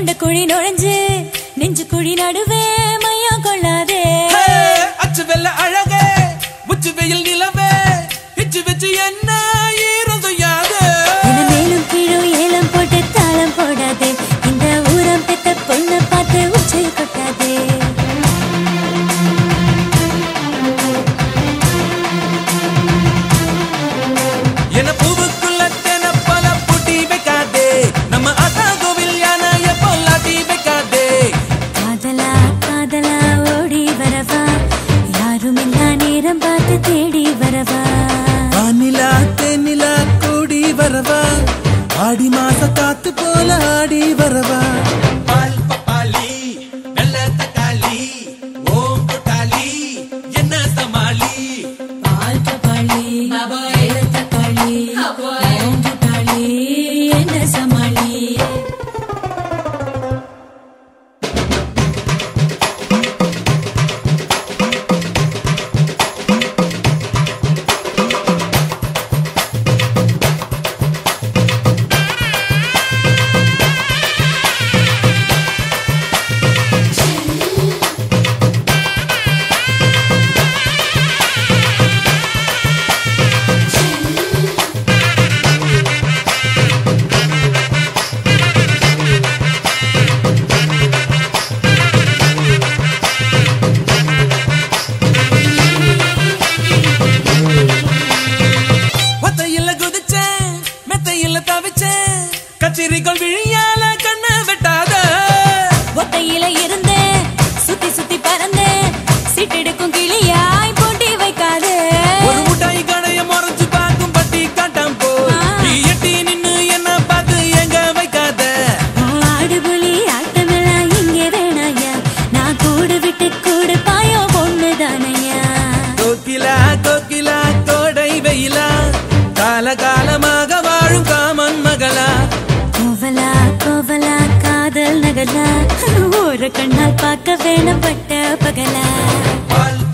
தொண்ட குழி நுழைஞ்சு நெஞ்சு குழி நடுவே மையம் கொள்ளாதே ஹே, அச்சு வெள்ள அழகே உச்சி வெயில் நிலவே இச்சு வச்சு என்ன ஈரம் செய்யாது என மேலும் கீழும் ஏலம் போட்டு தாளம் போடாதே இந்த ஊரம் பெத்த பொண்ணை பார்த்து உச்சை கொட்டாதே என பூவுக்குள்ள தென பல பூட்டி வைக்காதே நம்ம அதா கோவில் யானைய பொல்லாட்டி வைக்காதே காதலா காதலா ஓடி வரவா யாரும் இல்லா நேரம் பார்த்து தேடி வரவா வானிலா தென்னிலா கூடி வரவா ஆடி மாச காத்து போல ஆடி வரவா பால் பப்பாளி நல்ல தக்காளி ஓம் கொட்டாளி என்ன சமாளி பால் பப்பாளி தக்காளி ஓம்புட்டாளி என்ன சமாளி ஒத்தையில குதிச்சேன் மெத்தையில தவிச்சேன் கச்சேரிகள் விழியால கண்ண வெட்டாத ஒத்தையில இருந்தேன் சுத்தி சுத்தி பறந்தேன் சிட்டெடுக்கும் கிளியாய் போட்டி வைக்காதே ஒரு முட்டாய் கடைய முறைச்சு பார்க்கும் பட்டி காட்டாம் போ நீ எட்டி நின்னு என்ன பார்த்து எங்க வைக்காத ஆடுபுலி ஆட்டமெல்லாம் இங்கே வேணாயா நான் கூடு விட்டு கூடு பாயோ பொண்ணுதானையா கோகிலா கோகிலா கோடை வெயிலா கால காலமாக வாழும் காமன் மகளா கோவலா கோவலா காதல் நகலா ஒரு கண்ணால் பார்க்க வேணப்பட்ட பகலா பால்